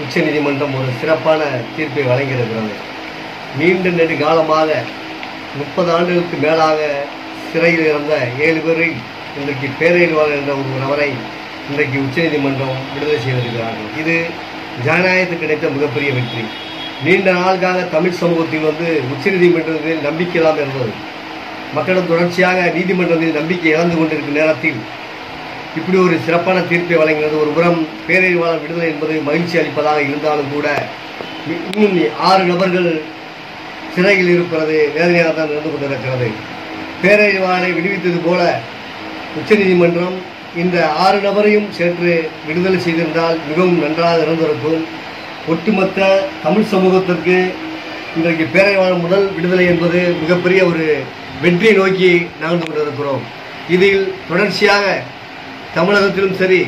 உச்சநீதிமன்றம் ஒரு சிறப்பான தீர்ப்பை வழங்கியிருக்கிறது நீண்ட நெடுகாலமாக முப்பது ஆண்டுகளுக்கு மேலாக சிறையில் இருந்த ஏழு பேரை இன்றைக்கு பேரறிவாளர் என்ற ஒரு நபரை இன்றைக்கு உச்சநீதிமன்றம் விடுதலை செய்திருக்கிறார்கள் இது ஜனநாயகத்துக்கு கிடைத்த மிகப்பெரிய வெற்றி நீண்ட நாளுக்காக தமிழ் சமூகத்தில் வந்து உச்சநீதிமன்றத்தில் நம்பிக்கை இல்லாமல் இருந்தது மக்களும் தொடர்ச்சியாக நீதிமன்றத்தில் நம்பிக்கை இழந்து கொண்டிருக்கும் நேரத்தில் இப்படி ஒரு சிறப்பான தீர்ப்பை வழங்கினது ஒரு புறம் பேரறிவாளர் விடுதலை என்பது மகிழ்ச்சி அளிப்பதாக இருந்தாலும் கூட இன்னும் ஆறு நபர்கள் சிறையில் இருப்பது வேதனையாக தான் நடந்து கொண்டிருக்கிறது பேரறிவாளரை விடுவித்தது போல உச்சநீதிமன்றம் இந்த ஆறு நபரையும் சேர்த்து விடுதலை செய்திருந்தால் மிகவும் நன்றாக இருந்திருக்கும் ஒட்டுமொத்த தமிழ் சமூகத்திற்கு இன்றைக்கு பேரறிவாளர் முதல் விடுதலை என்பது மிகப்பெரிய ஒரு வெற்றியை நோக்கி நகர்ந்து கொண்டிருக்கிறோம் இதில் தொடர்ச்சியாக தமிழகத்திலும் சரி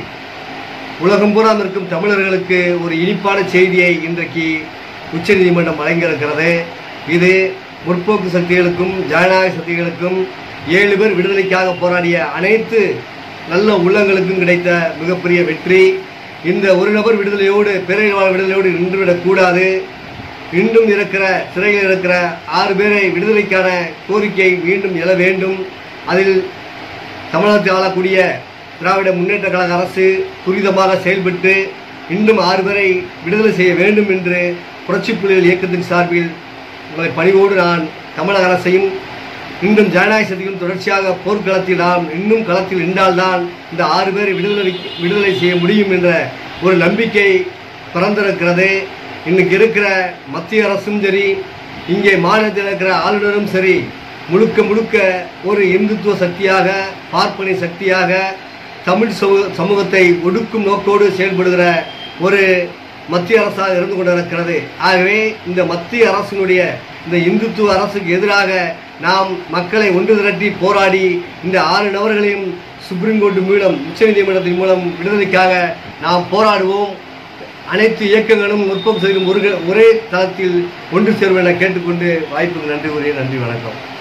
உலகம் பூரா இருக்கும் தமிழர்களுக்கு ஒரு இனிப்பான செய்தியை இன்றைக்கு உச்சநீதிமன்றம் வழங்கியிருக்கிறது இது முற்போக்கு சக்திகளுக்கும் ஜனநாயக சக்திகளுக்கும் ஏழு பேர் விடுதலைக்காக போராடிய அனைத்து நல்ல உள்ளங்களுக்கும் கிடைத்த மிகப்பெரிய வெற்றி இந்த ஒரு நபர் விடுதலையோடு பேரறிவாளர் விடுதலையோடு நின்றுவிடக்கூடாது இன்னும் இருக்கிற சிறையில் இருக்கிற ஆறு பேரை விடுதலைக்கான கோரிக்கை மீண்டும் எழ வேண்டும் அதில் தமிழகத்தை ஆளக்கூடிய திராவிட முன்னேற்ற கழக அரசு துரிதமாக செயல்பட்டு இன்னும் ஆறு பேரை விடுதலை செய்ய வேண்டும் என்று புரட்சி புலிகள் இயக்கத்தின் சார்பில் உங்களை பணிவோடு நான் தமிழக அரசையும் இன்னும் ஜனநாயக சக்தியும் தொடர்ச்சியாக போர்க்களத்தில் நாம் இன்னும் களத்தில் நின்றால்தான் இந்த ஆறு பேரை விடுதலை விடுதலை செய்ய முடியும் என்ற ஒரு நம்பிக்கை பிறந்திருக்கிறது இன்னைக்கு இருக்கிற மத்திய அரசும் சரி இங்கே மாநிலத்தில் இருக்கிற ஆளுநரும் சரி முழுக்க முழுக்க ஒரு இந்துத்துவ சக்தியாக பார்ப்பனை சக்தியாக தமிழ் சமூக சமூகத்தை ஒடுக்கும் நோக்கோடு செயல்படுகிற ஒரு மத்திய அரசாக இருந்து கொண்டிருக்கிறது ஆகவே இந்த மத்திய அரசினுடைய இந்த இந்துத்துவ அரசுக்கு எதிராக நாம் மக்களை ஒன்று திரட்டி போராடி இந்த ஆறு நபர்களையும் சுப்ரீம் கோர்ட் மூலம் உச்சநீதிமன்றத்தின் மூலம் விடுதலைக்காக நாம் போராடுவோம் அனைத்து இயக்கங்களும் முற்போக்கு செய்யும் ஒரு ஒரே தளத்தில் ஒன்று சேருவோம் என கேட்டுக்கொண்டு வாய்ப்புக்கு நன்றி கூறிய நன்றி வணக்கம்